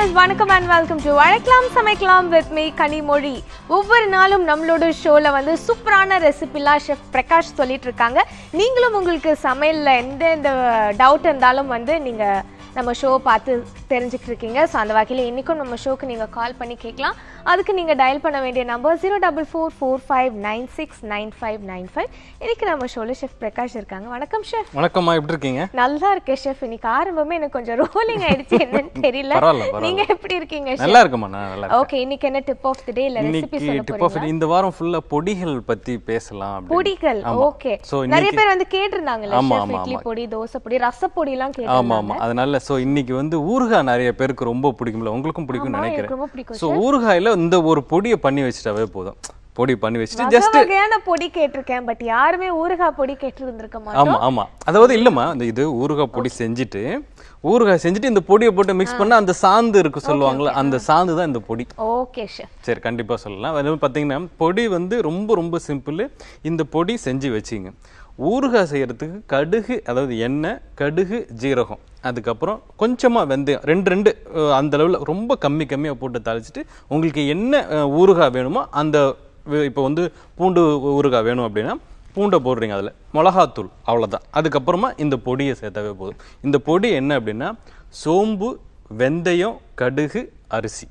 Viewers வணக்கம் and welcome to வழக்கலாம் சமைக்கலாம் with me Kanimozhi ஒவ்வொரு நாளும் நம்மளோட ஷோல வந்து சூப்பரான ரெசிபிலாம் ஷெஃப் பிரகாஷ் சொல்லிட்டு இருக்காங்க நீங்களும் உங்களுக்கு சமையல்ல எந்த எந்த டவுட் இருந்தாலும் வந்து நீங்க நம்ம ஷோ பார்த்து தெரிஞ்சுக்கிட்டு இருக்கீங்க ஸோ அந்த வகையில் இன்றைக்கும் நம்ம ஷோக்கு நீங்கள் கால் பண்ணி கேட்கலாம் அதுக்கு நீங்கள் டயல் பண்ண வேண்டிய number zero double four four five nine six nine five nine five இன்னைக்கு நம்ம ஷோவில் ஷெஃப் பிரகாஷ் இருக்காங்க வணக்கம் ஷெஃப் வணக்கம்மா எப்படி இருக்கீங்க நல்லா இருக்கேன் ஷெஃப் இன்னைக்கு ஆரம்பமே எனக்கு கொஞ்சம் ரோலிங் ஆயிடுச்சு என்னன்னு தெரியல பரவாயில்ல, பரவாயில்ல. நீங்க எப்படி இருக்கீங்க chef? நல்லா இருக்குமா நான் நல்லா இருக்கேன். ஓகே இன்னைக்கு என்ன டிப் ஆஃப் தி டே இல்ல ரெசிபி இன்னைக்கு சொல்ல டிப் ஆஃப் போறீங்களா இந்த வாரம் ஃபுல்லா பொடிகள் பத்தி பேசலாம் அப்படின்னு. பொடிகள் ஆமா. ஓகே So, நிறைய இன்னைக்கு- பேர் வந்து கேட்டிருந்தாங்கல்ல ஆமா, chef ஆமா, இட்லி ஆமா. பொடி தோசை பொடி ரசப்பொடி எல்லாம் ஆமா கேட்டிருந்தாங்க ஆமா அதனால சோ இன்னைக்கு வந்து ஊறுகாய் நிறைய பேருக்கு ரொம்ப பிடிக்கும்ல உங்களுக்கும் பிடிக்கும்னு ஆமா, எனக்கு நினைக்கிறேன் ரொம்ப பிடிக்கும் சோ ஊறுகாயில இந்த ஒரு பொடியை பண்ணி வச்சிட்டாவே போதும் பொடி பண்ணி வச்சுட்டு வகை ஜஸ்ட் வகையான பொடி கேட்டிருக்கேன் பட் யாருமே ஊறுகாய் பொடி கேட்டிருந்திருக்க மாட்டோம் ஆமா ஆமா அதாவது இல்லம்மா இந்த இது ஊறுகாய் பொடி செஞ்சுட்டு ஊறுகாய் செஞ்சுட்டு இந்த பொடியை போட்டு மிக்ஸ் பண்ணா அந்த சாந்து இருக்கு சொல்லுவாங்கல்ல அந்த சாந்து தான் இந்த பொடி ஓகே ஷெஃப் சரி கண்டிப்பா சொல்லலாம் அது வந்து பார்த்தீங்கன்னா பொடி வந்து ரொம்ப ரொம்ப சிம்பிள் இந்த பொடி செஞ்சு வச்சிங்க ஊறுகாய் செய்யறதுக்கு கடுகு அதாவது எண்ணெய் கடுகு ஜீரகம் அதுக்கப்புறம் கொஞ்சமாக வெந்தயம் ரெண்டு ரெண்டு அஹ், அந்த அளவில் ரொம்ப கம்மி கம்மியாக போட்டு தாளிச்சிட்டு உங்களுக்கு என்ன அஹ், ஊறுகாய் வேணுமோ அந்த இப்போ வந்து பூண்டு ஊறுகாய் வேணும் அப்படின்னா பூண்டை போடுறீங்க அதில் மிளகாத்தூள் அவ்வளோதான் அதுக்கப்புறமா இந்த பொடியை சேர்த்தாவே போதும் இந்த பொடி என்ன அப்படின்னா சோம்பு வெந்தயம் கடுகு அரிசி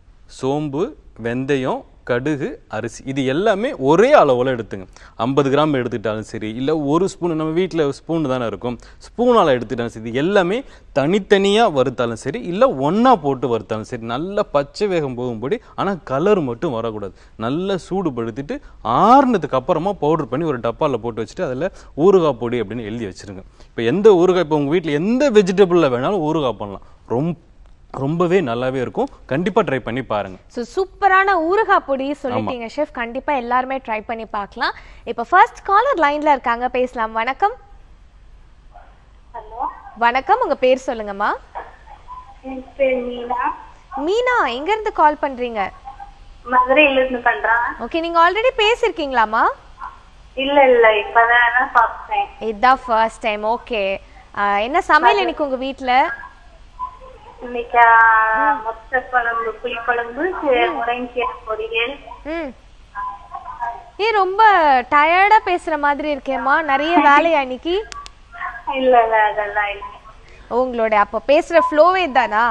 சோம்பு வெந்தயம் கடுகு அரிசி இது எல்லாமே ஒரே அளவில் எடுத்துங்க ஐம்பது கிராம் எடுத்துக்கிட்டாலும் சரி இல்லை ஒரு ஸ்பூன் நம்ம வீட்டில் ஸ்பூன் தானே இருக்கும் ஸ்பூனால் எடுத்துக்கிட்டாலும் சரி இது எல்லாமே தனித்தனியாக வறுத்தாலும் சரி இல்லை ஒன்றா போட்டு வறுத்தாலும் சரி நல்ல பச்சை வேகம் போகும்படி ஆனால் கலர் மட்டும் வரக்கூடாது நல்லா சூடுபடுத்திட்டு ஆறுனதுக்கு அப்புறமா பவுடர் பண்ணி ஒரு டப்பாவில் போட்டு வச்சுட்டு அதில் ஊறுகாய் பொடி அப்படின்னு எழுதி வச்சிருங்க இப்போ எந்த ஊறுகாய் இப்போ உங்கள் வீட்டில் எந்த வெஜிடபிளில் வேணாலும் ஊறுகாய் பண்ணலாம் ரொம்ப ரொம்பவே நல்லாவே இருக்கும் கண்டிப்பா ட்ரை பண்ணி பாருங்க ஸோ சூப்பரான ஊறுகாய் பொடி சொல்லிட்டீங்க ஷெஃப் கண்டிப்பா எல்லாருமே ட்ரை பண்ணி பார்க்கலாம் இப்போ ஃபர்ஸ்ட் காலர் லைன்ல இருக்காங்க பேசலாம் வணக்கம் ஹலோ வணக்கம் உங்க பேர் சொல்லுங்கம்மா என் பேர் மீனா மீனா எங்க இருந்து கால் பண்றீங்க மதுரையில இருந்து பண்றேன் ஓகே நீங்க ஆல்ரெடி பேசியிருக்கீங்களாம்மா இல்ல இல்ல இப்பதான் பார்த்தேன் இதுதான் ஃபர்ஸ்ட் டைம் ஓகே என்ன சமையல் இன்னைக்கு உங்க வீட்ல இன்னைக்கு ஆ, மொத்த குழம்பு புளிக்குழம்பு முருங்கீரை பொரியல் ம் ஏ ரொம்ப டயர்டா பேசுற மாதிரி இருக்கேம்மா நிறைய வேலையா இன்னைக்கு இல்ல இல்ல அதெல்லாம் இல்ல உங்களோட அப்போ பேசுற ஃப்ளோவே தானா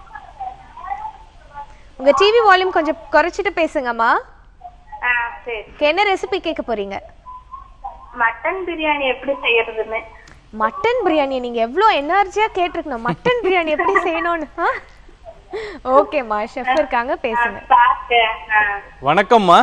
உங்க டிவி வால்யூம் கொஞ்சம் குறைச்சிட்டு பேசுங்கம்மா ஆ சரி Okay, என்ன ரெசிபி கேட்க போறீங்க மட்டன் பிரியாணி எப்படி செய்யறதுன்னு மட்டன் பிரியாணி நீங்க எவ்வளோ எனர்ஜியா கேட்டிருக்கணும் மட்டன் பிரியாணி எப்படி செய்யணும்னு ஓகேம்மா ஷெஃப் இருக்காங்க பேசுங்க பார்த்தேன் ஆ. வணக்கம்மா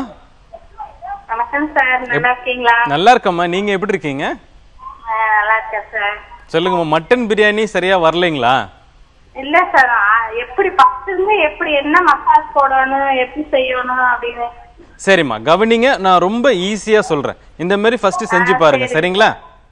வணக்கம் சார் நல்லா இருக்கீங்களா நல்லா இருக்கம்மா நீங்க எப்படி இருக்கீங்க ஆ, நல்லா இருக்கேன் சார் சொல்லுங்கம்மா மட்டன் பிரியாணி சரியா வரலைங்களா இல்ல சார் ஆ, எப்படி ஃபர்ஸ்ட் இருந்து எப்படி என்ன மசாலா போடணும் எப்படி செய்யணும் அப்படின்னு சரிம்மா கவனிங்க நான் ரொம்ப ஈஸியா சொல்றேன் இந்த மாதிரி ஃபர்ஸ்ட் செஞ்சு பாருங்க சரிங்களா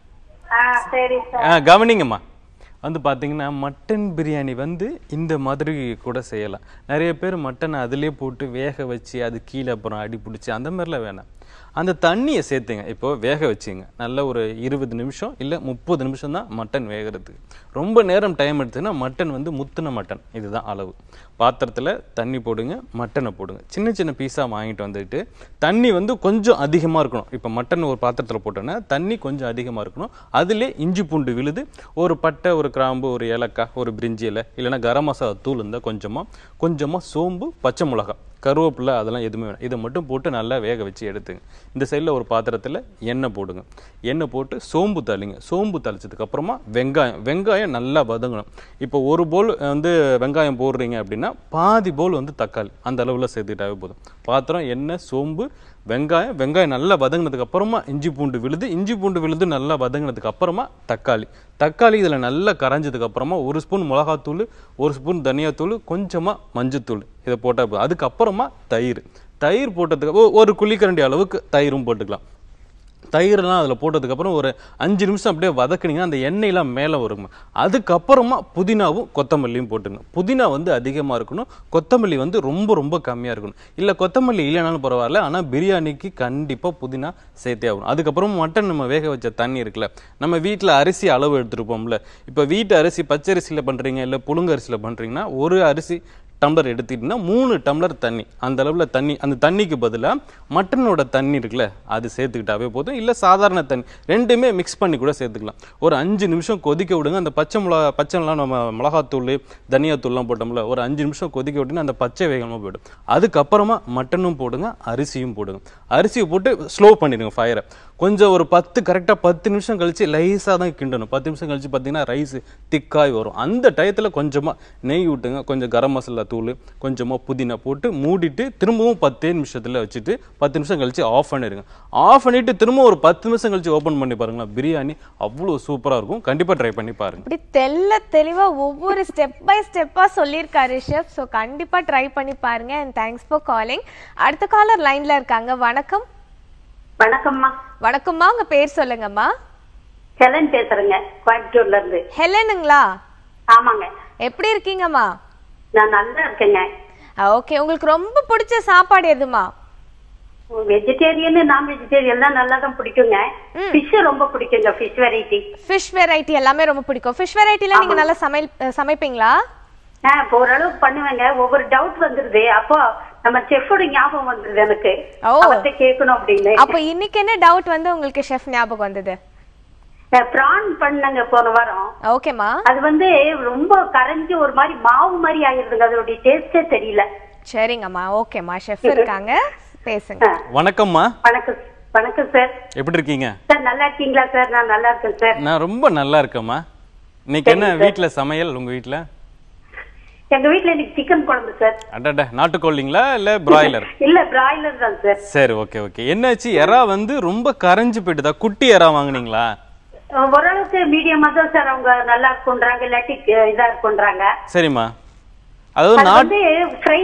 ஆ சரி சார் ஆ, கவனிங்கம்மா வந்து பார்த்தீங்கன்னா மட்டன் பிரியாணி வந்து இந்த மாதிரி கூட செய்யலாம் நிறைய பேர் மட்டனை அதிலே போட்டு வேக வச்சு அது கீழே அப்புறம் அடி பிடிச்சி அந்த மாதிரிலாம் வேணாம் அந்த தண்ணியை சேர்த்துங்க இப்போ வேக வச்சுங்க நல்ல ஒரு இருபது நிமிஷம் இல்லை முப்பது நிமிஷம் தான் மட்டன் வேகிறதுக்கு ரொம்ப நேரம் டைம் எடுத்துன்னா மட்டன் வந்து முத்துன மட்டன் இதுதான் அளவு பாத்திரத்தில் தண்ணி போடுங்க மட்டனை போடுங்க சின்ன சின்ன பீஸாக வாங்கிட்டு வந்துட்டு தண்ணி வந்து கொஞ்சம் அதிகமாக இருக்கணும் இப்போ மட்டன் ஒரு பாத்திரத்தில் போட்டோன்னா தண்ணி கொஞ்சம் அதிகமாக இருக்கணும் அதிலே இஞ்சி பூண்டு விழுது ஒரு பட்டை ஒரு கிராம்பு ஒரு ஏலக்காய் ஒரு பிரிஞ்சி இலை இல்லைன்னா கரம் மசாலா தூள் இருந்தால் கொஞ்சமாக கொஞ்சமாக சோம்பு பச்சை மிளகாய் கருவேப்பிலை அதெல்லாம் எதுவுமே வேணாம் இதை மட்டும் போட்டு நல்லா வேக வச்சு எடுத்துங்க இந்த சைடில் ஒரு பாத்திரத்தில் எண்ணெய் போடுங்க எண்ணெய் போட்டு சோம்பு தாளிங்க சோம்பு தாளிச்சதுக்கு அப்புறமா வெங்காயம் வெங்காயம் நல்லா வதங்கணும் இப்போ ஒரு போல் வந்து வெங்காயம் போடுறீங்க அப்படின்னா பாதி போல் வந்து தக்காளி அந்த அளவில் சேர்த்துக்கிட்டாவே போதும் பாத்திரம் எண்ணெய் சோம்பு வெங்காயம் வெங்காயம் நல்லா வதங்கினதுக்கு அப்புறமா இஞ்சி பூண்டு விழுது இஞ்சி பூண்டு விழுது நல்லா வதங்கினதுக்கு அப்புறமா தக்காளி தக்காளி இதில் நல்லா கரைஞ்சதுக்கு அப்புறமா ஒரு ஸ்பூன் மிளகாத்தூள் ஒரு ஸ்பூன் தனியாத்தூள் கொஞ்சமாக மஞ்சத்தூள் இதை போட்டால் போதும் அதுக்கப்புறமா தயிர் தயிர் போட்டதுக்கு ஒ- ஒரு குழிக்கரண்டி அளவுக்கு தயிரும் போட்டுக்கலாம் தயிரெல்லாம் அதில் போட்டதுக்கப்புறம் ஒரு அஞ்சு நிமிஷம் அப்படியே வதக்குனீங்கன்னா அந்த எண்ணெயெல்லாம் மேலே வருங்க அதுக்கப்புறமா புதினாவும் கொத்தமல்லியும் போட்டுங்க புதினா வந்து அதிகமாக இருக்கணும் கொத்தமல்லி வந்து ரொம்ப ரொம்ப கம்மியாக இருக்கணும் இல்லை கொத்தமல்லி இல்லைனாலும் பரவாயில்ல ஆனால் பிரியாணிக்கு கண்டிப்பாக புதினா சேர்த்தே ஆகணும் அதுக்கப்புறம் மட்டன் நம்ம வேக வச்ச தண்ணி இருக்குல்ல நம்ம வீட்டில் அரிசி அளவு எடுத்துருப்போம்ல இப்போ வீட்டு அரிசி பச்சரிசியில் பண்ணுறீங்க இல்லை புழுங்கரிசியில் பண்ணுறீங்கன்னா ஒரு அரிசி டம்ளர் எடுத்துக்கிட்டிங்கன்னா மூணு டம்ளர் தண்ணி அந்த அளவில் தண்ணி அந்த தண்ணிக்கு பதிலாக மட்டனோட தண்ணி இருக்குல்ல அது சேர்த்துக்கிட்டாவே போதும் இல்லை சாதாரண தண்ணி ரெண்டுமே மிக்ஸ் பண்ணி கூட சேர்த்துக்கலாம் ஒரு அஞ்சு நிமிஷம் கொதிக்க விடுங்க அந்த பச்சை மிளகா பச்சை மிளகா நம்ம மிளகாத்தூள் தனியாத்தூள்லாம் போட்டோம்ல ஒரு அஞ்சு நிமிஷம் கொதிக்க விட்டுன்னு அந்த பச்சை வேகமாக போயிடும் அதுக்கப்புறமா மட்டனும் போடுங்க அரிசியும் போடுங்க அரிசியை போட்டு ஸ்லோ பண்ணிடுங்க ஃபயரை கொஞ்சம் ஒரு பத்து கரெக்டாக பத்து நிமிஷம் கழிச்சு லைஸாக தான் கிண்டணும் பத்து நிமிஷம் கழிச்சு பார்த்தீங்கன்னா ரைஸ் திக்காய் வரும் அந்த டயத்தில் கொஞ்சமாக நெய் விட்டுங்க கொஞ்சம் கரம் மசாலா தூள் கொஞ்சமாக புதினா போட்டு மூடிட்டு திரும்பவும் பத்தே நிமிஷத்தில் வச்சுட்டு பத்து நிமிஷம் கழிச்சு ஆஃப் பண்ணிடுங்க ஆஃப் பண்ணிட்டு திரும்ப ஒரு பத்து நிமிஷம் கழிச்சு ஓப்பன் பண்ணி பாருங்களேன் பிரியாணி அவ்வளோ சூப்பராக இருக்கும் கண்டிப்பாக ட்ரை பண்ணி பாருங்க இப்படி தெல்ல தெளிவா ஒவ்வொரு ஸ்டெப் பை ஸ்டெப்பா சொல்லியிருக்காரு ஷெஃப் ஸோ கண்டிப்பா ட்ரை பண்ணி பாருங்க அண்ட் தேங்க்ஸ் ஃபார் காலிங் அடுத்த காலர் லைன்ல இருக்காங்க வணக்கம் வணக்கம்மா வணக்கம்மா உங்க பேர் சொல்லுங்கம்மா ஹெலன் பேசுறேங்க கோயம்புத்தூர்ல இருந்து ஹெலனுங்களா ஆமாங்க எப்படி இருக்கீங்கம்மா நான் நல்லா இருக்கேங்க ஓகே உங்களுக்கு ரொம்ப பிடிச்ச சாப்பாடு எதுமா வெஜிடேரியன் நான் வெஜிடேரியன் தான் நல்லா தான் பிடிக்குங்க ஃபிஷ் ரொம்ப பிடிக்குங்க ஃபிஷ் வெரைட்டி ஃபிஷ் வெரைட்டி எல்லாமே ரொம்ப பிடிக்கும் ஃபிஷ் வெரைட்டில நீங்க நல்லா சமையல் அஹ், சமைப்பீங்களா ஆ இப்போ ஓரளவுக்கு பண்ணுவேங்க ஒவ்வொரு டவுட் வந்துருது அப்போ நம்ம செஃபோட ஞாபகம் வந்துருது எனக்கு ஓ. அவர்கிட்ட கேட்கணும் அப்படின்னு அப்போ இன்னைக்கு என்ன டவுட் வந்து உங்களுக்கு ஷெஃப் ஞாபகம் வந்தது பிரான் பண்ணங்க போன வாரம் ஓகேம்மா அது வந்து ரொம்ப கரைஞ்சு ஒரு மாதிரி மாவு மாதிரி ஆயிருதுங்க அதோடைய டேஸ்டே தெரியல சரிங்கம்மா ஓகேம்மா ஷெஃப் இருக்காங்க பேசுங்க ஆ, வணக்கம்மா வணக்கம் வணக்கம் சார் எப்படி இருக்கீங்க சார் நல்லா இருக்கீங்களா சார் நான் நல்லா இருக்கேன் சார் நான் ரொம்ப நல்லா இருக்கேம்மா இன்னைக்கு என்ன வீட்டில் சமையல் உங்கள் வீட்டில் எங்க வீட்ல இன்னைக்கு சிக்கன் குழம்பு சார் அடட நாட்டுக்கோழிங்களா இல்லை பிராய்லர் இல்ல பிராய்லர் தான் சார் சரி ஓகே ஓகே என்னாச்சு எறா வந்து ரொம்ப கரைஞ்சு போயிட்டுதா குட்டி எறா வாங்குனீங்களா அஹ் ஓரளவுக்கு மீடியமா தான் சார் அவங்க நல்லா இருக்குன்றாங்க இல்லாட்டி அஹ் இதா இருக்குன்றாங்க சரிம்மா அதாவது அது நாட் வந்து ஃப்ரை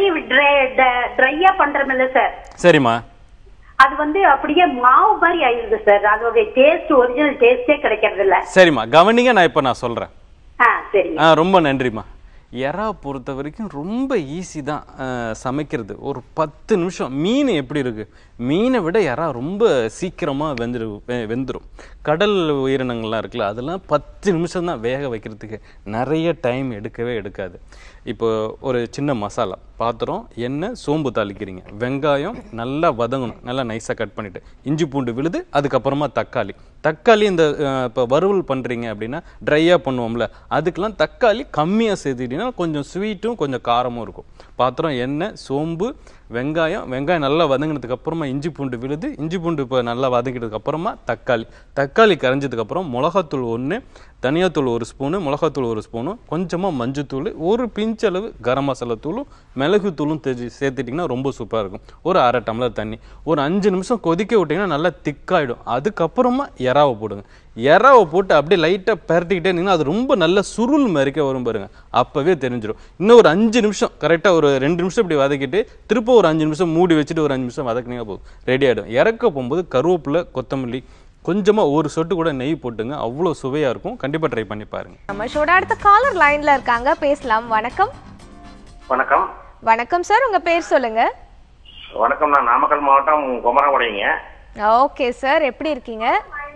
ட்ரையா பண்றோம்ல சார் சரிம்மா அது வந்து அப்படியே மாவு மாதிரி ஆயிருது சார் அதோட டேஸ்ட் ஒரிஜினல் டேஸ்டே கிடைக்கிறது இல்ல சரிம்மா கவனிங்க நான் இப்போ நான் சொல்கிறேன் ஆ சரிங்க ஆ ரொம்ப நன்றிம்மா எறா பொறுத்த வரைக்கும் ரொம்ப ஈஸி தான் ஆ, சமைக்கிறது ஒரு பத்து நிமிஷம் மீன் எப்படி இருக்கு மீனை விட எறா ரொம்ப சீக்கிரமாக வெந்துரு வெ- வெந்துரும் கடல் உயிரினங்கள்லாம் இருக்குல்ல அதெல்லாம் பத்து நிமிஷம் தான் வேக வைக்கிறதுக்கு நிறைய டைம் எடுக்கவே எடுக்காது இப்போ ஒரு சின்ன மசாலா பாத்திரம் எண்ணெய் சோம்பு தாளிக்கிறீங்க வெங்காயம் நல்லா வதங்கணும் நல்லா நைஸாக கட் பண்ணிட்டு இஞ்சி பூண்டு விழுது அதுக்கப்புறமா தக்காளி தக்காளி இந்த இப்போ வறுவல் பண்ணுறீங்க அப்படின்னா ட்ரையாக பண்ணுவோம்ல அதுக்கெல்லாம் தக்காளி கம்மியாக சேர்த்துக்கிட்டீங்கன்னா கொஞ்சம் ஸ்வீட்டும் கொஞ்சம் காரமும் இருக்கும் பாத்திரம் எண்ணெய் சோம்பு வெங்காயம் வெங்காயம் நல்லா வதங்கினதுக்கு அப்புறமா இஞ்சி பூண்டு விழுது இஞ்சி பூண்டு இப்போ நல்லா வதங்கினதுக்கு அப்புறமா தக்காளி தக்காளி கரைஞ்சதுக்கு அப்புறம் மிளகாத்தூள் ஒன்று தனியாத்தூள் ஒரு ஸ்பூனு மிளகாத்தூள் ஒரு ஸ்பூனு கொஞ்சமாக மஞ்சத்தூள் ஒரு பிஞ்ச் அளவு கரம் மசாலா தூளும் மிளகு தூளும் தெரிஞ்சு சேர்த்துட்டிங்கன்னா ரொம்ப சூப்பராக இருக்கும் ஒரு அரை டம்ளர் தண்ணி ஒரு அஞ்சு நிமிஷம் கொதிக்க விட்டிங்கன்னா நல்லா திக்காயிடும் அதுக்கப்புறமா எறாவை போடுங்க எறாவை போட்டு அப்படியே லைட்டாக பரட்டிக்கிட்டே இருந்தீங்கன்னா அது ரொம்ப நல்ல சுருள் மறிக்க வரும் பாருங்க அப்போவே தெரிஞ்சிடும் இன்னும் ஒரு அஞ்சு நிமிஷம் கரெக்டாக ஒரு ரெண்டு நிமிஷம் இப்படி வதக்கிட்டு திரும்ப ஒரு அஞ்சு நிமிஷம் மூடி வச்சுட்டு ஒரு அஞ்சு நிமிஷம் வதக்குனீங்க போதும் ரெடி ஆகிடும் இறக்க போகும்போது கருவேப்பிலை கொத்தமல்லி கொஞ்சமாக ஒரு சொட்டு கூட நெய் போட்டுங்க அவ்வளோ சுவையாக இருக்கும் கண்டிப்பாக ட்ரை பண்ணி பாருங்க நம்ம ஷோட அடுத்த காலர் லைன்ல இருக்காங்க பேசலாம் வணக்கம் வணக்கம் வணக்கம் சார் உங்க பேர் சொல்லுங்க வணக்கம் நான் நாமக்கல் மாவட்டம் குமரகுடைங்க ஓகே சார் எப்படி இருக்கீங்க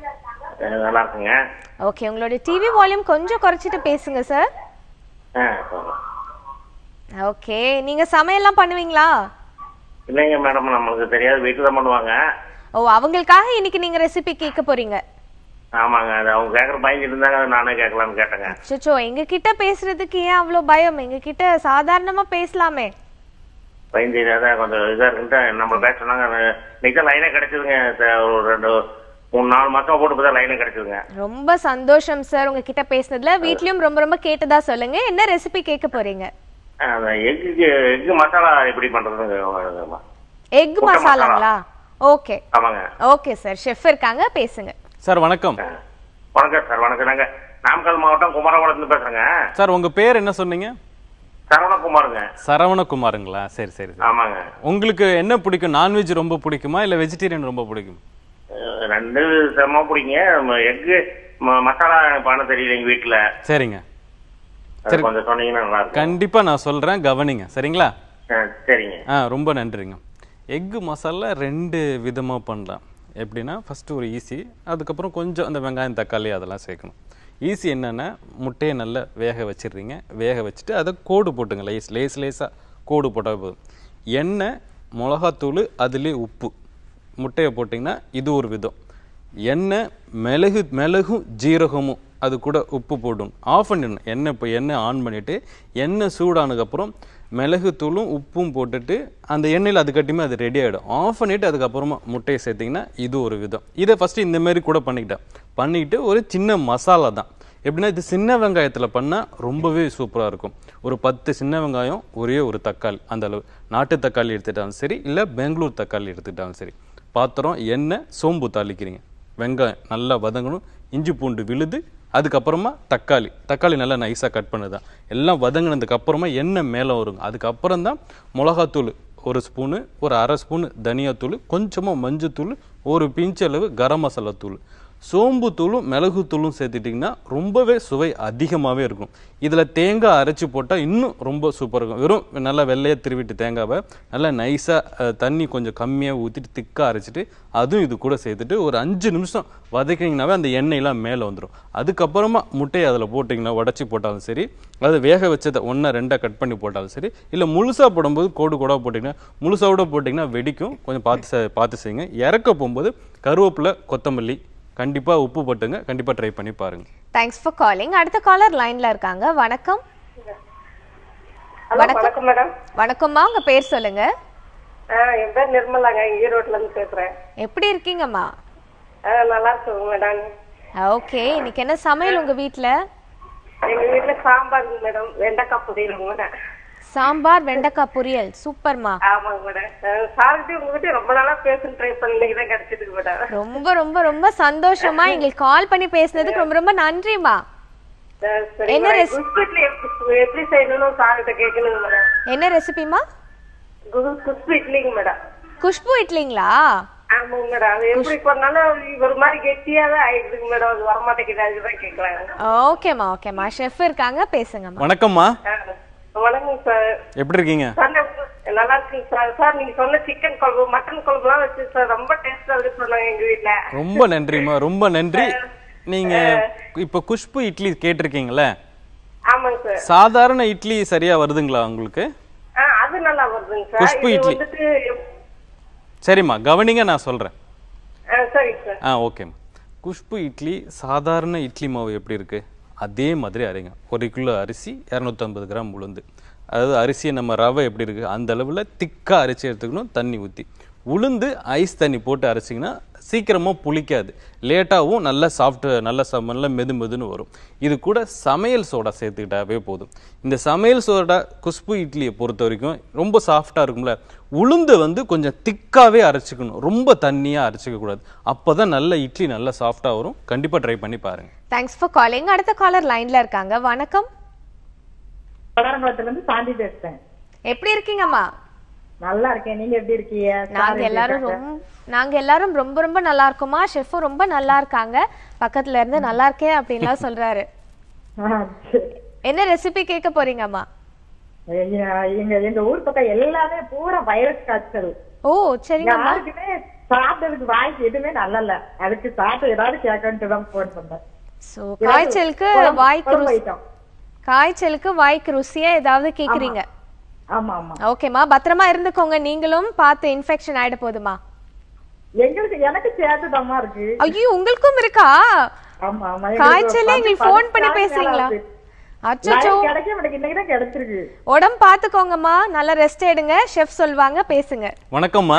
அஹ் நல்லா இருக்குங்க ஓகே உங்களோட டிவி வால்யூம் கொஞ்சம் குறைச்சிட்டு பேசுங்க சார் ஆ, சொல்லுங்க. ஓகே நீங்க சமையல்லாம் பண்ணுவீங்களா இல்லைங்க மேடம் நம்மளுக்கு தெரியாது வீட்டில் தான் பண்ணுவாங்க ஓ அவங்களுக்காக இன்னைக்கு நீங்க ரெசிபி கேட்க போறீங்க ஆமாங்க அது அவங்க கேட்குற பயந்துட்டு இருந்தாங்க அதை நானே கேட்கலான்னு கேட்டேங்க சுச்சோ எங்க கிட்ட பேசுறதுக்கு ஏன் அவ்வளோ பயம் எங்க கிட்ட சாதாரணமா பேசலாமே பயந்து தான் கொஞ்சம் இதாக இருக்குன்ட்டு நம்ம பேச சொன்னாங்க இன்னைக்கு தான் லைனே கிடைச்சதுங்க த- ஒரு ரெண்டு மூணு நாலு மாசமா போட்டு தான் லைனே கிடைச்சதுங்க ரொம்ப சந்தோஷம் சார் உங்ககிட்ட பேசுனதுல வீட்லயும் ரொம்ப ரொம்ப கேட்டதா சொல்லுங்க என்ன ரெசிபி கேட்க போறீங்க ஆ, அந்த எக்கு எக்கு மசாலா எப்படி பண்றதுங்க எக் முட்டை மசாலாங்களா ஓகே ஆமாங்க ஓகே சார் ஷெஃப் இருக்காங்க பேசுங்க சார் வணக்கம் ஆ. வணக்கம் சார் வணக்கம் நாங்க நாமக்கல் மாவட்டம் குமரகுளத்துலேருந்து பேசுறேங்க சார் உங்கள் பேர் என்ன சொன்னீங்க சரவணகுமாருங்க சரவணகுமாருங்களா சரி சரி சரி ஆமாங்க உங்களுக்கு என்ன பிடிக்கும் நான்வெஜ் ரொம்ப பிடிக்குமா இல்லை வெஜிடேரியன் ரொம்ப பிடிக்கும் அஹ் ரெண்டு செம பிடிங்க எக்கு மசாலா பண்ண தெரியல எங்க வீட்டுல சரிங்க அது கொஞ்சம் சொன்னீங்கன்னா நல்லா இருக்கும் கண்டிப்பாக நான் சொல்கிறேன் கவனிங்க சரிங்களா அஹ் சரிங்க ஆ ரொம்ப நன்றிங்க எக்கு மசாலா ரெண்டு விதமாக பண்ணலாம் எப்படின்னா ஃபஸ்ட்டு ஒரு ஈஸி அதுக்கப்புறம் கொஞ்சம் அந்த வெங்காயம் தக்காளி அதெல்லாம் சேர்க்கணும் ஈஸி என்னென்னா முட்டையை நல்லா வேக வச்சிடுறீங்க வேக வச்சுட்டு அதை கோடு போட்டுங்க லேஸ் லேஸ் லேஸாக கோடு போட்டால் போதும் எண்ணெய் மிளகாத்தூள் அதுலேயே உப்பு முட்டையை போட்டிங்கன்னா இது ஒரு விதம் எண்ணெய் மிளகு மிளகும் ஜீரகமும் அது கூட உப்பு போடணும் ஆஃப் பண்ணிடணும் எண்ணெய் இப்போ எண்ணெய் ஆன் பண்ணிவிட்டு எண்ணெய் சூடானதுக்கப்புறம் மிளகு தூளும் உப்பும் போட்டுட்டு அந்த எண்ணெயில் அது கட்டியுமே அது ரெடி ஆகிடும் ஆஃப் பண்ணிவிட்டு அதுக்கப்புறமா முட்டையை சேர்த்திங்கன்னா இது ஒரு விதம் இதை ஃபஸ்ட்டு இந்த மாதிரி கூட பண்ணிக்கிட்டேன் பண்ணிக்கிட்டு ஒரு சின்ன மசாலா தான் எப்படின்னா இது சின்ன வெங்காயத்தில் பண்ணால் ரொம்பவே சூப்பராக இருக்கும் ஒரு பத்து சின்ன வெங்காயம் ஒரே ஒரு தக்காளி அந்த அளவு நாட்டு தக்காளி எடுத்துட்டாலும் சரி இல்லை பெங்களூர் தக்காளி எடுத்துக்கிட்டாலும் சரி பாத்திரம் எண்ணெய் சோம்பு தாளிக்கிறீங்க வெங்காயம் நல்லா வதங்கணும் இஞ்சி பூண்டு விழுது அதுக்கப்புறமா தக்காளி தக்காளி நல்லா நைஸாக கட் பண்ணுதான் எல்லாம் வதங்கினதுக்கு அப்புறமா எண்ணெய் மேலே வருங்க அதுக்கப்புறம் தான் மிளகாத்தூள் ஒரு ஸ்பூனு ஒரு அரை ஸ்பூனு தனியாத்தூள் கொஞ்சமாக மஞ்சத்தூள் ஒரு பிஞ்ச் அளவு கரம் மசாலா தூள் சோம்பு தூளும் மிளகு தூளும் சேர்த்துட்டிங்கன்னா ரொம்பவே சுவை அதிகமாகவே இருக்கும் இதில் தேங்காய் அரைச்சி போட்டால் இன்னும் ரொம்ப சூப்பராக இருக்கும் வெறும் நல்லா வெள்ளையாக திருவிட்டு தேங்காவை நல்லா நைஸாக தண்ணி கொஞ்சம் கம்மியாக ஊற்றிட்டு திக்காக அரைச்சிட்டு அதுவும் இது கூட சேர்த்துட்டு ஒரு அஞ்சு நிமிஷம் வதக்கினீங்கனாவே அந்த எண்ணெயெல்லாம் மேலே வந்துடும் அதுக்கப்புறமா முட்டையை அதில் போட்டிங்கன்னா உடச்சி போட்டாலும் சரி அது வேக வச்சதை ஒன்றா ரெண்டாக கட் பண்ணி போட்டாலும் சரி இல்லை முழுசாக போடும்போது கோடு கூட போட்டிங்கன்னா முழுசாக கூட போட்டிங்கன்னா வெடிக்கும் கொஞ்சம் பார்த்து செ- பார்த்து செய்யுங்க இறக்க போகும்போது கருவேப்பிலை கொத்தமல்லி கண்டிப்பாக உப்பு போட்டுங்க கண்டிப்பாக ட்ரை பண்ணி பாருங்க தேங்க்ஸ் ஃபார் காலிங் அடுத்த காலர் லைன்ல இருக்காங்க வணக்கம் ஹலோ வணக்கம். வணக்கம் மேடம் வணக்கம்மா உங்க பேர் சொல்லுங்க ஆ, என் பேர் நிர்மலாங்க ஈரோட்ல இருந்து பேசுறேன் எப்படி இருக்கீங்கம்மா ஆ, நல்லா இருக்குங்க மேடம் ஓகே இன்னைக்கு என்ன சமையல் உங்க வீட்ல எங்க வீட்டுல சாம்பார் மேடம் வெண்டைக்காய் பொரியலுங்க மேடம் சாம்பார் வெண்டைக்காய் பொரியல் சூப்பர்மா ஆமாங்க மேடம் சார்கிட்ட உங்ககிட்ட ரொம்ப நாளா பேசணும் ட்ரை பண்ணி தான் கிடைச்சதுக்கு மேடம் ரொம்ப ரொம்ப ரொம்ப சந்தோஷமா எங்களுக்கு கால் பண்ணி பேசுனதுக்கு ரொம்ப ரொம்ப நன்றிமா ஆ, சரி என்ன மேடம். ரெஸ்- குஸ்பிட்ல எப்படி எப்படி செய்யணும்னு சார்கிட்ட கேட்கணுங்க மேடம் என்ன ரெசிபிமா குஸ் குஸ்பு இட்லிங்க மேடம் குஷ்பு இட்லிங்களா ஆமாங்க மேடம் அது எப்படி பண்ணாலும் ஒரு மாதிரி கெட்டியா தான் ஆயிடுதுங்க மேடம் அது வரமாட்டேங்குது அதுதான் கேட்கலாம் ஓகேம்மா ஓகேம்மா ஷெஃப் இருக்காங்க பேசுங்கம்மா வணக்கம்மா ஆ, வணக்கம் சார் எப்படி இருக்கீங்க சார் நான் நல்லா இருக்குங்க சார் சார் நீங்க சொன்ன சிக்கன் குழம்பு மட்டன் குழம்புலாம் வச்சு சார் ரொம்ப டேஸ்டா இருக்கு சொன்னாங்க எங்க வீட்ல ரொம்ப நன்றிம்மா ரொம்ப நன்றி நீங்க இப்போ குஷ்பு இட்லி கேட்டிருக்கீங்களே ஆமாங்க சார் சாதாரண இட்லி சரியா வருதுங்களா உங்களுக்கு ஆ அது நல்லா வருதுங்க சார் குஷ்பு இது இட்லி. வந்துட்டு சரிம்மா கவனிங்க நான் சொல்றேன் ஆ, சரிங்க சார் ஆ ஓகேம்மா குஷ்பு இட்லி சாதாரண இட்லி மாவு எப்படி இருக்கு அதே மாதிரி அரைங்க ஒரு கிலோ அரிசி இரநூத்தம்பது கிராம் உளுந்து அதாவது அரிசியை நம்ம ரவை எப்படி இருக்கு அந்த அளவில் திக்காக அரைச்சி எடுத்துக்கணும் தண்ணி ஊற்றி உளுந்து ஐஸ் தண்ணி போட்டு அரைச்சிங்கன்னா சீக்கிரமாக புளிக்காது லேட்டாகவும் நல்லா சாஃப்ட் நல்லா ச நல்லா மெது மெதுன்னு வரும் இது கூட சமையல் சோடா சேர்த்துக்கிட்டாவே போதும் இந்த சமையல் சோடா குஷ்பு இட்லியை பொறுத்த வரைக்கும் ரொம்ப சாஃப்டாக இருக்கும்ல உளுந்தை வந்து கொஞ்சம் திக்காவே அரைச்சிக்கணும் ரொம்ப தண்ணியாக அரைச்சிக்க கூடாது அப்போ தான் நல்ல இட்லி நல்லா சாஃப்டாக வரும் கண்டிப்பாக ட்ரை பண்ணி பாருங்க தேங்க்ஸ் ஃபார் காலிங் அடுத்த காலர் லைன்ல இருக்காங்க வணக்கம் பலரங்குளத்துல இருந்து சாந்தி பேசுறேன் எப்படி இருக்கீங்கம்மா நல்லா இருக்கேன் நீங்க எப்படி இருக்கீங்க நாங்க எல்லாரும் ரொம்ப நாங்க எல்லாரும் ரொம்ப ரொம்ப நல்லா இருக்கோமா ஷெஃபும் ரொம்ப நல்லா இருக்காங்க பக்கத்துல இருந்து நல்லா இருக்கேன் அப்படின்லாம் சொல்றாரு ஆ, சரி. என்ன ரெசிபி கேட்க போறீங்கம்மா எங்க எங்க எங்க ஊர் பக்கம் எல்லாமே பூரா வைரஸ் காய்ச்சல் ஓ சரிங்கம்மா யாருக்குமே சாப்பிட்டதுக்கு வாய்க்கு எதுவுமே நல்லா இல்ல அதுக்கு சாப்பிட்டு ஏதாவது கேட்கன்ட்டு தான் போன் பண்ணேன் சோ காய்ச்சலுக்கு குழம்பு- வாய்க்கு குழம்பு ருசி ஐட்டம். காய்ச்சலுக்கு வாய்க்கு ருசியா ஏதாவது கேக்குறீங்க ஆமா ஆமா ஓகேம்மா பத்திரமா இருந்துக்கோங்க நீங்களும் பார்த்து இன்ஃபெக்ஷன் ஆயிட போதுமா எங்களுக்கு எனக்கு சேர்த்துதாம்மா இருக்கு ஐயோ உங்களுக்கும் இருக்கா ஆமா ஆமா எங்களுக்கு காய்ச்சலே பத்து- எங்களுக்கு பத்து ஃபோன் பண்ணி நாள் பேசுறீங்களா ஆகுது. அச்சோ line கிடைக்க எனக்கு இன்னைக்கு தான் கிடைச்சிருக்கு உடம்பு பாத்துக்கோங்கம்மா நல்லா ரெஸ்ட் எடுங்க ஷெஃப் சொல்வாங்க பேசுங்க வணக்கம்மா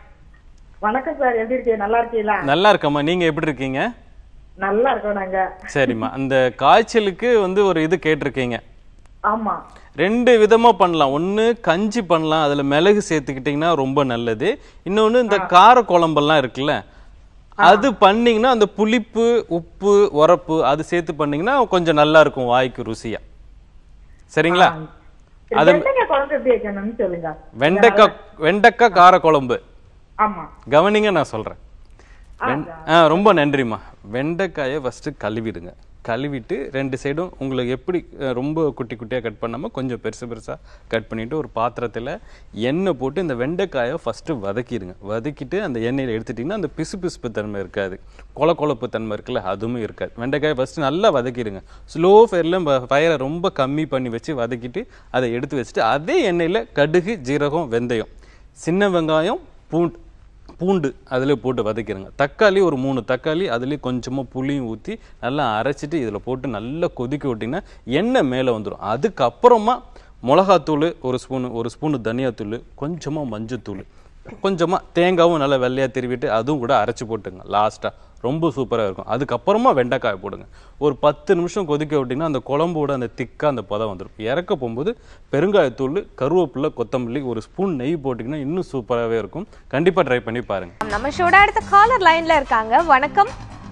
வணக்கம் சார் எப்படி இருக்கீங்க நல்லா இருக்கீங்களா நல்லா இருக்கம்மா நீங்கள் எப்படி இருக்கீங்க நல்லா இருக்கோம் நாங்க சரிம்மா அந்த காய்ச்சலுக்கு வந்து ஒரு இது கேட்டிருக்கீங்க ஆமா ரெண்டு விதமா பண்ணலாம் ஒண்ணு கஞ்சி பண்ணலாம் அதுல மிளகு சேர்த்துக்கிட்டிங்கன்னா ரொம்ப நல்லது இன்னொன்னு இந்த கார குழம்பெல்லாம் இருக்குல்ல அது பண்ணீங்கன்னா அந்த புளிப்பு உப்பு உரப்பு அது சேர்த்து பண்ணீங்கன்னா கொஞ்சம் நல்லா இருக்கும் வாய்க்கு ருசியா சரிங்களா அது வெண்டைக்காய் குழம்பு எப்படி வைக்கணும்னு சொல்லுங்க வெண்டைக்காய் வெண்டைக்காய் கார குழம்பு ஆமா கவனிங்க நான் சொல்றேன் வெண்- ஆ ரொம்ப நன்றிம்மா வெண்டைக்காயை ஃபர்ஸ்ட் கழுவிடுங்க கழுவிட்டு ரெண்டு சைடும் உங்களுக்கு எப்படி அஹ், ரொம்ப குட்டி குட்டியாக கட் பண்ணாமல் கொஞ்சம் பெருசு பெருசாக கட் பண்ணிவிட்டு ஒரு பாத்திரத்தில் எண்ணெய் போட்டு இந்த வெண்டைக்காயை ஃபஸ்ட்டு வதக்கிடுங்க வதக்கிட்டு அந்த எண்ணெயில் எடுத்துட்டிங்கன்னா அந்த பிசு பிசுப்பு தன்மை இருக்காது கொல கொலப்பு தன்மை இருக்குல்ல அதுவுமே இருக்காது வெண்டைக்காயை ஃபஸ்ட்டு நல்லா வதக்கிடுங்க ஸ்லோ ஃபயரில் ஃபயரை ரொம்ப கம்மி பண்ணி வச்சு வதக்கிட்டு அதை எடுத்து வச்சுட்டு அதே எண்ணெயில் கடுகு ஜீரகம் வெந்தயம் சின்ன வெங்காயம் பூண்டு பூண்டு அதில் போட்டு வதக்கிடுங்க தக்காளி ஒரு மூணு தக்காளி அதுலேயும் கொஞ்சமாக புளியும் ஊற்றி நல்லா அரைச்சிட்டு இதில் போட்டு நல்லா கொதிக்க விட்டிங்கன்னா எண்ணெய் மேலே வந்துடும் அதுக்கப்புறமா மிளகாத்தூள் ஒரு ஸ்பூனு ஒரு ஸ்பூனு தனியாத்தூள் கொஞ்சமாக மஞ்சத்தூள் கொஞ்சமாக தேங்காவும் நல்லா வெள்ளையாக திருவிட்டு அதுவும் கூட அரைச்சி போட்டுங்க லாஸ்ட்டாக ரொம்ப சூப்பராக இருக்கும் அதுக்கப்புறமா வெண்டைக்காய் போடுங்க ஒரு பத்து நிமிஷம் கொதிக்க விட்டிங்கன்னா அந்த குழம்போட அந்த திக்காக அந்த பதம் வந்துடும் இறக்க போகும்போது பெருங்காயத்தூள் கருவேப்பிலை கொத்தமல்லி ஒரு ஸ்பூன் நெய் போட்டிங்கன்னா இன்னும் சூப்பராகவே இருக்கும் கண்டிப்பாக ட்ரை பண்ணி பாருங்கள் நம்ம ஷோட அடுத்த காலர் லைன்ல இருக்காங்க வணக்கம்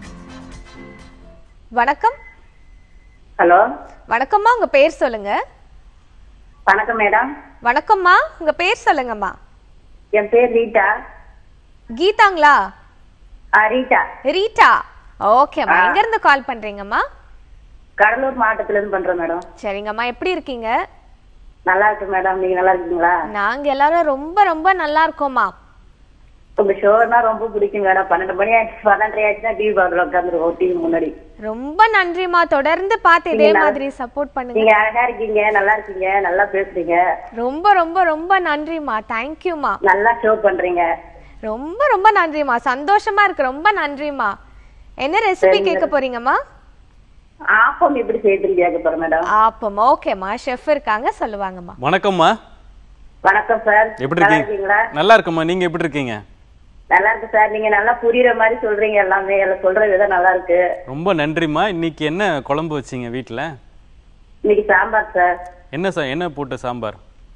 வணக்கம் ஹலோ வணக்கம்மா உங்க பேர் சொல்லுங்க வணக்கம் மேடம் வணக்கம்மா உங்க பேர் சொல்லுங்கம்மா என் பேர் ரீட்டா கீதாங்களா ஆ ரீட்டா ரீட்டா ஓகேம்மா எங்க இருந்து கால் பண்றீங்கம்மா கடலூர் மாவட்டத்துல இருந்து பண்றேன் மேடம் சரிங்கம்மா எப்படி இருக்கீங்க நல்லா இருக்கு மேடம் நீங்க நல்லா இருக்கீங்களா நாங்க எல்லாரும் ரொம்ப ரொம்ப நல்லா இருக்கோம்மா உங்க ஷோனா ரொம்ப பிடிக்கும் மேடம் பன்னெண்டு மணி ஆயிடுச்சு பன்னெண்டரை ஆயிடுச்சுன்னா டிவி பார்க்கல உட்காந்துருக்கோம் டிவி முன்னாடி ரொம்ப நன்றிம்மா தொடர்ந்து பார்த்து இதே மாதிரி சப்போர்ட் பண்ணுங்க நீங்க அழகா இருக்கீங்க நல்லா இருக்கீங்க நல்லா பேசுறீங்க ரொம்ப ரொம்ப ரொம்ப நன்றிம்மா தேங்க்யூம்மா நல்லா ஷோ பண்றீங்க ரொம்ப ரொம்ப நன்றிம்மா சந்தோஷமா இருக்கு ரொம்ப நன்றிம்மா என்ன ரெசிபி கேட்க போறீங்கம்மா ஆப்பம் எப்படி செய்யறதுன்னு கேட்க போறேன் மேடம் ஆப்பம் ஓகேம்மா ஷெஃப் இருக்காங்க சொல்லுவாங்கம்மா வணக்கம்மா வணக்கம் சார் எப்படி நல்லா இருக்கீங்க இருக்கீங்களா நல்லா இருக்கம்மா நீங்கள் எப்படி இருக்கீங்க நல்லா இருக்கு சார் நீங்க நல்லா புரியுற மாதிரி சொல்றீங்க எல்லாமே எல்லாம் சொல்ற விதம் நல்லா இருக்கு ரொம்ப நன்றிம்மா இன்னைக்கு என்ன குழம்பு வச்சீங்க வீட்டில் இன்னைக்கு சாம்பார் சார் என்ன சா என்ன போட்ட சாம்பார்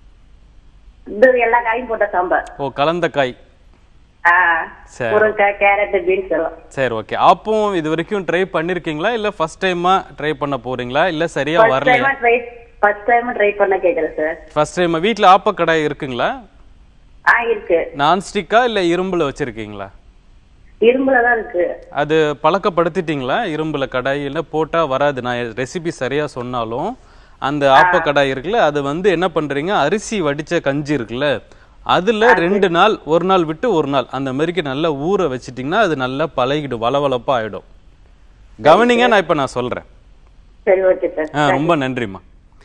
இது எல்லா காயும் போட்ட சாம்பார் ஓ கலந்த காய் ஆ சரி. முருங்கைக்காய் கேரட் பீன்ஸ் எல்லாம் சரி ஓகே ஆப்பம் இது வரைக்கும் ட்ரை பண்ணிருக்கீங்களா இல்ல ஃபர்ஸ்ட் டைமா ட்ரை பண்ண போறீங்களா இல்ல சரியா ஃபர்ஸ்ட் வரலையா டைமா ட்ரை ஃபர்ஸ்ட் டைம் ட்ரை பண்ண கேக்குறேன் சார் ஃபர்ஸ்ட் டைம் வீட்ல ஆப்ப கடாய் இருக்குங்களா ஆ இருக்கு நான்ஸ்டிக்கா இல்ல இரும்புல வச்சிருக்கீங்களா இரும்புல தான் இருக்கு அது பழக்கப்படுத்திட்டீங்களா இரும்புல கடாய் இல்ல போட்டா வராது நான் ரெசிபி சரியா சொன்னாலும் அந்த ஆப்ப கடாய் இருக்குல்ல அது வந்து என்ன பண்றீங்க அரிசி வடிச்ச கஞ்சி இருக்குல்ல அதுல ரெண்டு நாள் ஒரு நாள் விட்டு ஒரு நாள் அந்த மாதிரிக்கு நல்லா ஊற வச்சிட்டிங்கன்னா அது நல்லா பழகிடும் வளவளப்பா ஆயிடும் கவனிங்க நான் இப்ப நான் சொல்றேன் சரி ஓகே சார் ஆ ரொம்ப நன்றிம்மா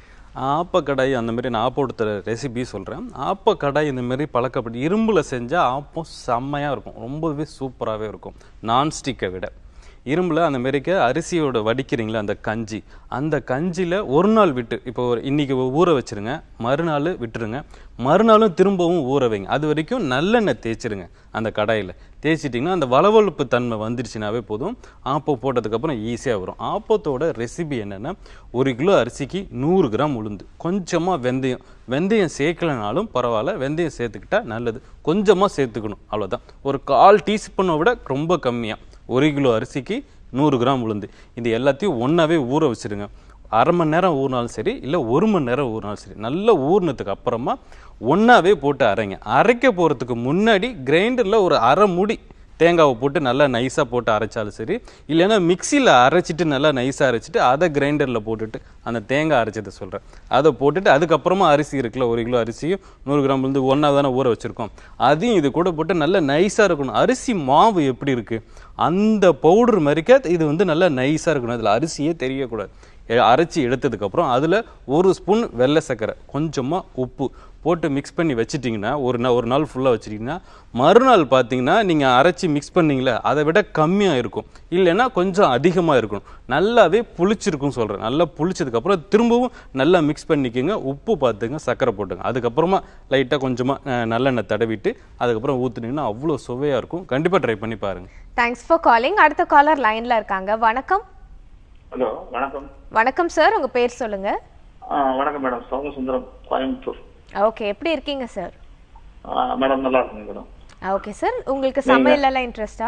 ஆப்ப கடாய் அந்த மாதிரி நான் ஆப்போடுத்துற ரெசிபி சொல்கிறேன் ஆப்ப கடாய் இந்த மாதிரி பழக்கப்பட்டு இரும்பில் செஞ்சால் ஆப்பம் செம்மையாக இருக்கும் ரொம்பவே சூப்பராகவே இருக்கும் நான்ஸ்டிக்கை விட இரும்பில் அந்த மாரிக்க அரிசியோட வடிக்கிறீங்களா அந்த கஞ்சி அந்த கஞ்சியில் ஒரு நாள் விட்டு இப்போ ஒரு இன்னைக்கு ஊற வச்சிருங்க மறுநாள் விட்டுருங்க மறுநாளும் திரும்பவும் ஊற வைங்க அது வரைக்கும் நல்லெண்ணெய் தேய்ச்சிருங்க அந்த கடாயில் தேய்ச்சிட்டிங்கன்னா அந்த வளவளப்பு தன்மை வந்துருச்சுனாவே போதும் ஆப்பம் போட்டதுக்கப்புறம் ஈஸியாக வரும் ஆப்பத்தோட ரெசிபி என்னென்னா ஒரு கிலோ அரிசிக்கு நூறு கிராம் உளுந்து கொஞ்சமாக வெந்தயம் வெந்தயம் சேர்க்கலனாலும் பரவாயில்ல வெந்தயம் சேர்த்துக்கிட்டா நல்லது கொஞ்சமாக சேர்த்துக்கணும் அவ்வளோதான் ஒரு கால் டீஸ்பூனை விட ரொம்ப கம்மியாக ஒரு கிலோ அரிசிக்கு நூறு கிராம் உளுந்து இது எல்லாத்தையும் ஒன்றாவே ஊற வச்சிருங்க அரை மணி நேரம் ஊறினாலும் சரி இல்லை ஒரு மணி நேரம் ஊறினாலும் சரி நல்லா ஊறினதுக்கு அப்புறமா ஒன்றாவே போட்டு அரைங்க அரைக்க போகிறதுக்கு முன்னாடி கிரைண்டரில் ஒரு அரை முடி தேங்காவை போட்டு நல்லா நைஸாக போட்டு அரைச்சாலும் சரி இல்லைன்னா மிக்சியில் அரைச்சிட்டு நல்லா நைஸாக அரைச்சிட்டு அதை கிரைண்டரில் போட்டுட்டு அந்த தேங்காய் அரைச்சதை சொல்கிறேன் அதை போட்டுட்டு அதுக்கப்புறமா அரிசி இருக்குல்ல ஒரு கிலோ அரிசியும் நூறு கிராம் வந்து ஒன்றா தானே ஊற வச்சுருக்கோம் அதையும் இது கூட போட்டு நல்லா நைஸாக இருக்கணும் அரிசி மாவு எப்படி இருக்குது அந்த பவுடர் மாதிரிக்க இது வந்து நல்லா நைஸாக இருக்கணும் அதில் அரிசியே தெரியக்கூடாது எ- அரைச்சி எடுத்ததுக்கப்புறம் அதில் ஒரு ஸ்பூன் வெள்ளை சர்க்கரை கொஞ்சமாக உப்பு போட்டு மிக்ஸ் பண்ணி வச்சிட்டிங்கன்னா ஒரு நாள் ஒரு நாள் ஃபுல்லாக வச்சிட்டிங்கன்னா மறுநாள் பார்த்தீங்கன்னா நீங்கள் அரைச்சி மிக்ஸ் பண்ணீங்களே அதை விட கம்மியாக இருக்கும் இல்லைன்னா கொஞ்சம் அதிகமாக இருக்கணும் நல்லாவே புளிச்சிருக்கும் சொல்கிறேன் நல்லா புளிச்சதுக்கப்புறம் திரும்பவும் நல்லா மிக்ஸ் பண்ணிக்கோங்க உப்பு பார்த்துங்க சர்க்கரை போட்டுங்க அதுக்கப்புறமா லைட்டாக கொஞ்சமாக நல்லெண்ணெய் தடவிட்டு அதுக்கப்புறம் ஊற்றுனீங்கன்னா அவ்வளோ சுவையாக இருக்கும் கண்டிப்பாக ட்ரை பண்ணி பாருங்கள் தேங்க்ஸ் ஃபார் காலிங் அடுத்த காலர் லைன்ல இருக்காங்க வணக்கம் ஹலோ வணக்கம் வணக்கம் சார் உங்க பேர் சொல்லுங்க ஆ, வணக்கம் மேடம் சோமசுந்தரம் கோயம்புத்தூர் ஓகே எப்படி இருக்கீங்க சார் ஆ, மேடம் நல்லா இருக்குங்க மேடம் ஓகே சார் உங்களுக்கு சமையல் எல்லாம் இன்ட்ரெஸ்டா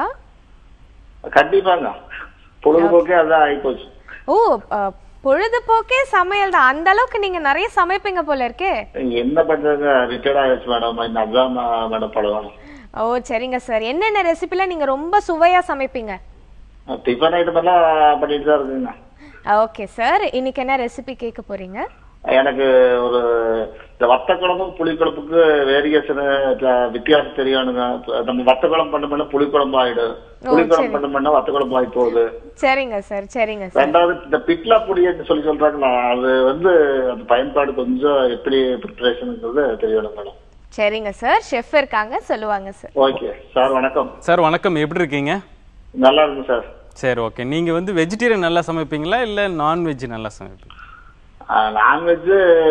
கண்டிப்பாங்க பொழுதுபோக்கே அதான் ஆயிப்போச்சு ஓ அஹ், பொழுதுபோக்கே சமையல் தான் அந்த அளவுக்கு நீங்க நிறைய சமைப்பீங்க போல இருக்கே என்ன பண்றது ரிட்டையர்ட் ஆயிடுச்சு மேடம் இந்த அதான் மேடம் பழகம் ஓ சரிங்க சார் என்னென்ன ரெசிபில நீங்க ரொம்ப சுவையா சமைப்பீங்க டிஃபன் ஐட்டம் எல்லாம் பண்ணிட்டு தான் இருக்குங்க ஓகே சார் இன்னைக்கு என்ன ரெசிபி கேட்க போறீங்க எனக்கு ஒரு இந்த வத்த குழம்பும் புளிக்குழம்புக்கு வேரியேஷன் வித்தியாசம் தெரியணுங்க நம்ம வத்த குழம்பு பண்ண பண்ண புளிக்குழம்பு ஆயிடும் புளிக்குழம்பு பண்ண பண்ண வத்த குழம்பு ஆகி போகுது சரிங்க சார் சரிங்க சார் ரெண்டாவது இந்த பிட்லா பொடின்னு சொல்லி சொல்றாங்களா அது வந்து அந்த பயன்பாடு கொஞ்சம் எப்படி ப்ரிப்பரேஷனுங்கிறது தெரியணும் மேடம் சரிங்க சார் ஷெஃப் இருக்காங்க சொல்லுவாங்க சார் ஓகே சார் வணக்கம் சார் வணக்கம் எப்படி இருக்கீங்க நல்லா இருக்கும் சார் சரி ஓகே நீங்க வந்து வெஜிடேரியன் நல்லா சமைப்பீங்களா இல்ல நான்வெஜ் நல்லா சமைப்பீங்க நான்வெஜ்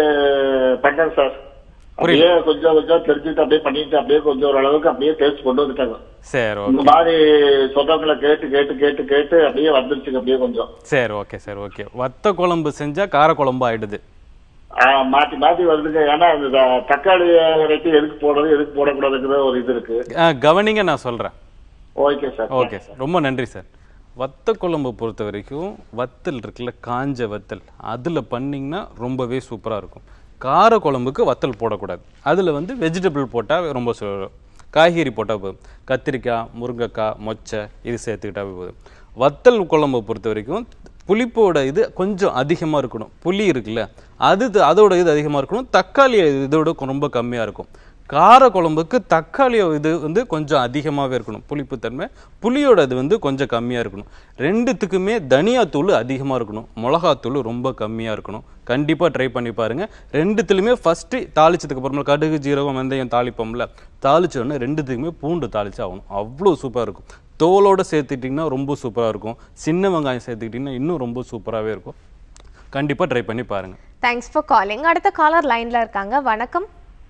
பண்ணேன் சார் அப்படியே கொஞ்சம் கொஞ்சம் தெரிஞ்சுட்டு அப்படியே பண்ணிட்டு அப்படியே கொஞ்சம் ஓரளவுக்கு அப்படியே டேஸ்ட் கொண்டு வந்துட்டாங்க சரி ஓகே இந்த மாதிரி சொந்தங்களை கேட்டு கேட்டு கேட்டு கேட்டு அப்படியே வந்துருச்சுங்க அப்படியே கொஞ்சம் சரி ஓகே சார் ஓகே வத்த குழம்பு செஞ்சா கார குழம்பு ஆயிடுது ஆ, மாத்தி மாத்தி வருதுங்க ஏன்னா இந்த த- தக்காளி வெட்டி எதுக்கு போடுறது எதுக்கு போடக்கூடாதுங்கிற ஒரு இது இருக்கு ஆ, கவனிங்க நான் சொல்றேன் ஓகே சார் ஓகே சார் ரொம்ப நன்றி சார் வத்த குழம்பு பொறுத்த வரைக்கும் வத்தல் இருக்குல்ல காஞ்ச வத்தல் அதில் பண்ணிங்கன்னா ரொம்பவே சூப்பராக இருக்கும் கார குழம்புக்கு வத்தல் போடக்கூடாது அதில் வந்து வெஜிடபிள் போட்டால் ரொம்ப சு- காய்கறி போட்டால் போதும் கத்திரிக்காய் முருங்கைக்காய் மொச்சை இது சேர்த்துக்கிட்டாவே போதும் வத்தல் குழம்பை பொறுத்த வரைக்கும் புளிப்போட இது கொஞ்சம் அதிகமாக இருக்கணும் புளி இருக்குல்ல அது அதோட இது அதிகமாக இருக்கணும் தக்காளி இதோட ரொம்ப கம்மியாக இருக்கும் கார குழம்புக்கு தக்காளி இது வந்து கொஞ்சம் அதிகமாகவே இருக்கணும் புளிப்புத்தன்மை புளியோட இது வந்து கொஞ்சம் கம்மியாக இருக்கணும் ரெண்டுத்துக்குமே தனியாத்தூள் அதிகமாக இருக்கணும் மிளகாத்தூள் ரொம்ப கம்மியாக இருக்கணும் கண்டிப்பாக ட்ரை பண்ணி பாருங்க ரெண்டுத்துலையுமே ஃபஸ்ட்டு தாளிச்சதுக்கு அப்புறமா கடுகு ஜீரகம் வெந்தயம் தாளிப்போம்ல தாளிச்ச உடனே ரெண்டுத்துக்குமே பூண்டு தாளிச்சு ஆகணும் அவ்வளோ சூப்பராக இருக்கும் தோலோட சேர்த்துக்கிட்டிங்கன்னா ரொம்ப சூப்பராக இருக்கும் சின்ன வெங்காயம் சேர்த்துக்கிட்டிங்கன்னா இன்னும் ரொம்ப சூப்பராகவே இருக்கும் கண்டிப்பாக ட்ரை பண்ணி பாருங்க தேங்க்ஸ் ஃபார் காலிங் அடுத்த காலர் லைன்ல இருக்காங்க வணக்கம்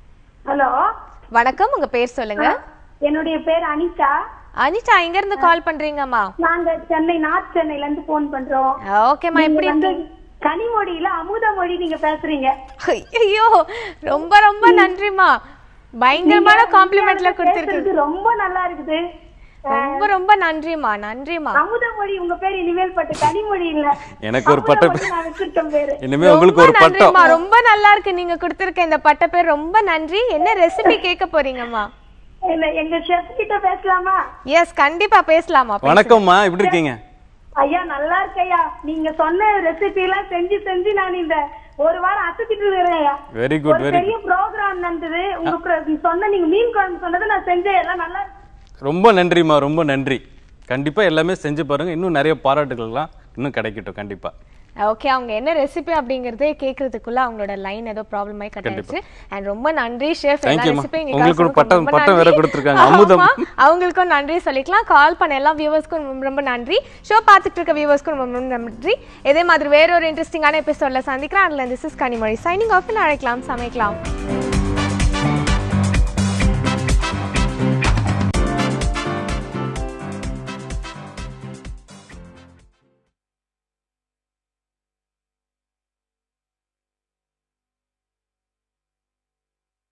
ஹலோ வணக்கம் உங்க பேர் சொல்லுங்க என்னுடைய பேர் அனிதா அனிதா எங்க இருந்து கால் பண்றீங்கம்மா நாங்க சென்னை நார்த் சென்னையில இருந்து போன் பண்றோம் ஓகேம்மா எப்படி நீங்க வந்து இருக்கீங்க கனிமொழியில அமுத மொழி நீங்க பேசுறீங்க ஐயோ ரொம்ப ரொம்ப நன்றிம்மா பயங்கரமான காம்ப்ளிமெண்ட்ல கொடுத்துருக்கீங்க பேசுறது ரொம்ப நல்லா இருக்குது ரொம்ப ரொம்ப நன்றிம்மா நன்றிம்மா அமுத மொழி உங்க பேர் இனிமேல் பட்டு கனிமொழி இல்ல எனக்கு ஒரு அமுத பட்டம் மொழி நான் வச்சிருக்கேன் பேரு இனிமே உங்களுக்கு ஒரு ரொம்ப பட்டம் நன்றிம்மா ரொம்ப நல்லா இருக்கு நீங்க கொடுத்திருக்க இந்த பட்ட பேர் ரொம்ப நன்றி என்ன ரெசிபி கேட்க போறீங்கம்மா என்ன எங்க செஃப் கிட்ட பேசலாமா எஸ் கண்டிப்பா பேசலாமா பேசுங்க. வணக்கம்மா எப்படி இருக்கீங்க ஐயா நல்லா இருக்கையா நீங்க சொன்ன ரெசிபி எல்லாம் செஞ்சு செஞ்சு நான் இந்த ஒரு வாரம் அசத்திட்டு இருக்கிறேன் ஐயா வெரி குட் ஒரு வெரி பெரிய ப்ரோக்ராம் நடந்தது உங்க pro- நீ சொன்ன நீங்க மீன் குழம்பு சொன்னது நான் செஞ்சேன் எல்லாம் நல்லா இருக்கு. ரொம்ப நன்றிம்மா ரொம்ப நன்றி கண்டிப்பா எல்லாமே செஞ்சு பாருங்க இன்னும் நிறைய பாராட்டுகள்லாம் இன்னும் கிடைக்கட்டும் கண்டிப்பா ஓகே அவங்க என்ன ரெசிபி அப்படிங்கறதே கேக்குறதுக்குள்ள அவங்களோட லைன் ஏதோ ப்ராப்ளம் ஆகி கட் ஆயிடுச்சு அண்ட் ரொம்ப நன்றி ஷெஃப் Thank எல்லா you, மா. ரெசிபியும் உங்களுக்கு ஒரு பட்டம் பட்டம் வேற கொடுத்திருக்காங்க, அமுதம். அவங்களுக்கும் நன்றி சொல்லிக்கலாம் கால் பண்ண எல்லா வியூவர்ஸ்க்கும் ரொம்ப ரொம்ப நன்றி ஷோ பார்த்துட்டு இருக்க வியூவர்ஸ்க்கும் ரொம்ப ரொம்ப நன்றி இதே மாதிரி வேற ஒரு இன்ட்ரெஸ்டிங்கான எபிசோட்ல சந்திக்கிறேன் அதுல this is Kanimozhi signing off அழைக்கலாம் சமைக்கலாம்